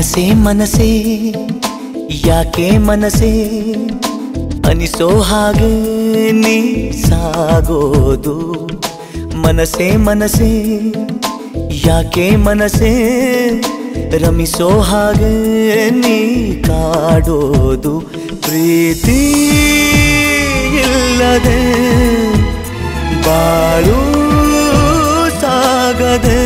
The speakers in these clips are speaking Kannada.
ಮನಸೇ ಮನಸೇ ಯಾಕೆ ಮನಸೇ ಅನಿಸೋ ಹಾಗೆ ನೀ ಸಾಗೋದು ಮನಸೇ ಮನಸೇ ಯಾಕೆ ಮನಸೇ ರಮಿಸೋ ಹಾಗೆ ನೀ ಕಾಡೋದು ಪ್ರೀತಿ ಇಲ್ಲದೆ ಬಾಳು ಸಾಗದೆ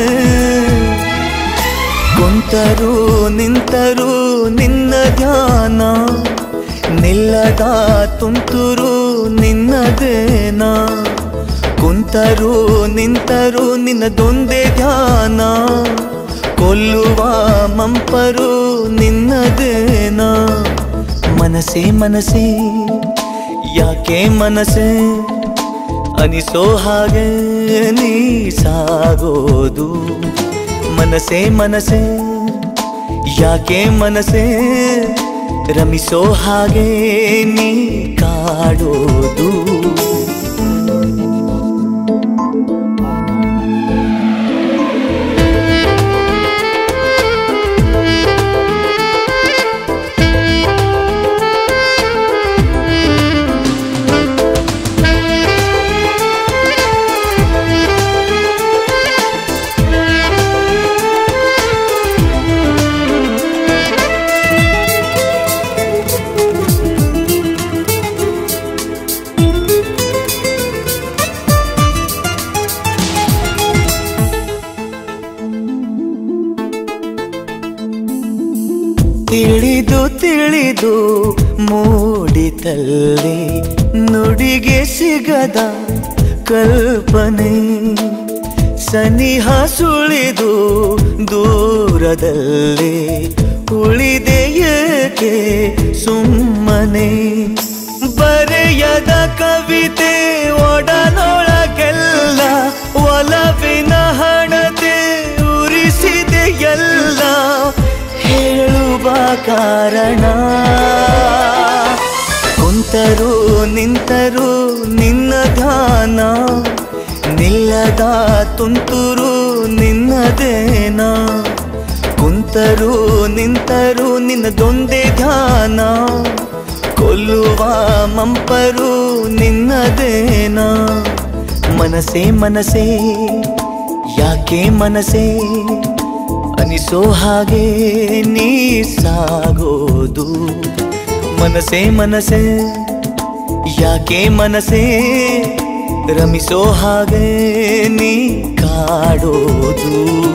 ಕುಂತರು ನಿಂತರು ನಿನ್ನ ಧ್ಯಾನ ನಿಲ್ಲದ ತುಂತುರು ನಿನ್ನದೇನ ಕುಂತರು ನಿಂತರು ನಿನ್ನದೊಂದೇ ಧ್ಯಾನ ಕೊಲ್ಲುವ ಮಂಪರು ನಿನ್ನದೇನ ಮನಸೇ ಮನಸೇ ಯಾಕೆ ಮನಸೇ ಅನಿಸೋ ಹಾಗೆ ನೀ ಸಾಗೋದು ಮನಸೇ ಮನಸೇ ಯಾಕೆ ಮನಸೇ ರಮಿಸೋ ಹಾಗೆ ನೀ ಕಾಡೋದು ತಿಳಿದು ತಿಳಿದು ಮೂಡಿತಲ್ಲಿ ನುಡಿಗೆ ಸಿಗದ ಕಲ್ಪನೆ ಸನಿಹ ಸುಳಿದು ದೂರದಲ್ಲಿ ಉಳಿದೆ ಏಕೆ ಸುಮ್ಮನೆ ಬರೆಯದ ಕವಿತೆ ಒಡನೊಳಗೆಲ್ಲ ಒಲವಿನ ಹಣತೆ ಉರಿಸಿದೆ ಎಲ್ಲ ಹೇಳುವ ಕಾರಣ ಕುಂತರು ನಿಂತರು ನಿನ್ನ ಧ್ಯಾನ ನಿಲ್ಲದ ತುಂತುರು ನಿನ್ನದೇನ ಕುಂತರು ನಿಂತರು ನಿನ್ನದೊಂದೇ ಧ್ಯಾನ ಕೊಲ್ಲುವ ಮಂಪರು ನಿನ್ನದೇನ ಮನಸೇ ಮನಸೇ ಯಾಕೆ ಮನಸೇ ಅನಿಸೋ ಹಾಗೆ ನೀ ಸಾಗೋದು ಮನಸೇ ಮನಸೇ ಯಾಕೆ ಮನಸೇ ರಮಿಸೋ ಹಾಗೆ ನೀ ಕಾಡೋದು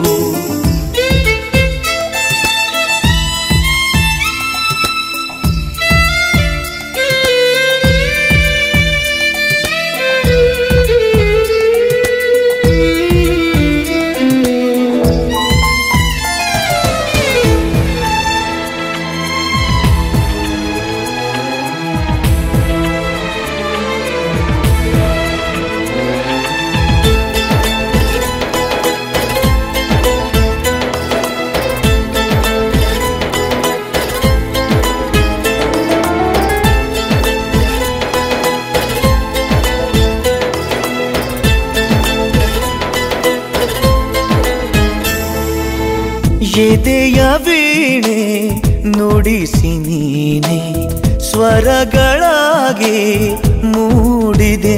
ಎದೆಯ ವೀಣೆ ನುಡಿಸಿ ನೀನೆ ಸ್ವರಗಳಾಗಿ ಮೂಡಿದೆ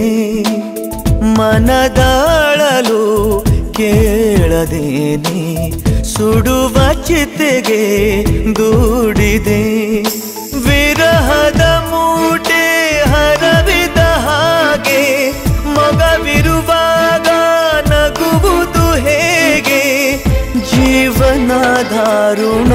ಮನದಾಳಲು ಕೇಳದೇನೆ ಸುಡುವ ಚಿತೆಗೆ ದೂಡಿದೆ ವಿರಹದ ಮೂಟೆ ಹರವಿದ ಹಾಗೆ ಮಗವಿರುವಾಗ ನಗುವುದು ಹೇಗೆ ಜೀವನ ದಾರುಣ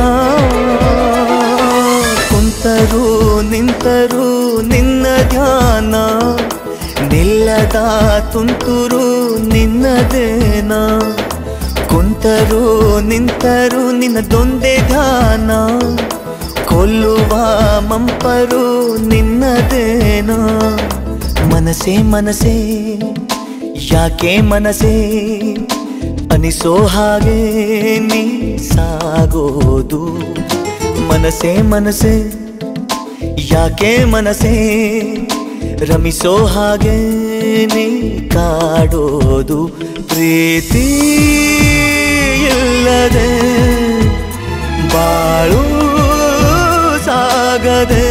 ಕುಂತರು ನಿಂತರು ನಿನ್ನ ಧ್ಯಾನ ನಿಲ್ಲದ ತುಂತುರು ನಿನ್ನದೇನ ಕುಂತರು ನಿಂತರು ನಿನ್ನದೊಂದೇ ಧ್ಯಾನ ಕೊಲ್ಲುವ ಮಂಪರು ನಿನ್ನದೇನ ಮನಸೇ ಮನಸೇ ಯಾಕೆ ಮನಸೇ ಅನಿಸೋ ಹಾಗೆ ನೀ ಸಾಗೋದು ಮನಸೇ ಮನಸೇ ಯಾಕೆ ಮನಸೇ ರಮಿಸೋ ಹಾಗೆ ನೀ ಕಾಡೋದು ಪ್ರೀತಿ ಇಲ್ಲದೆ ಬಾಳು ಸಾಗದೆ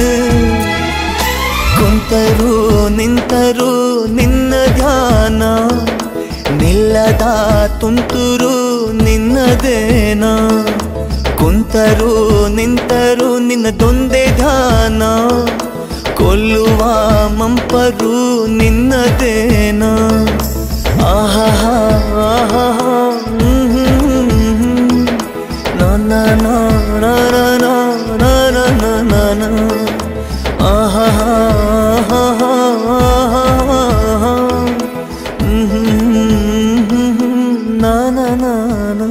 ಕುಂತರು ನಿಂತರು ನಿನ್ನ ಧ್ಯಾನ ನಿಲ್ಲದ ತುಂತುರು ನಿನ್ನದೇನ ಕುಂತರು ನಿಂತರು ನಿನ್ನದೊಂದೇ ಧ್ಯಾನ ಕೊಲ್ಲುವ ಮಂಪರು ನಿನ್ನದೇನ ಆಹಾ ಆಹಾ ಹ್ಮ್ ಹ್ಮ್ ಹ್ಮ್. ನಾ ನಾ ನಾ ನಾ ನಾ ನಾ ನಾ ನಾ ನಾ ನಾ ನಾ. ಆಹಾ ಆಹಾ ಆಹಾ. ಹ್ಮ್ ಹ್ಮ್ ಹ್ಮ್ ಹ್ಮ್. ನಾ ನಾ ನಾ ನಾ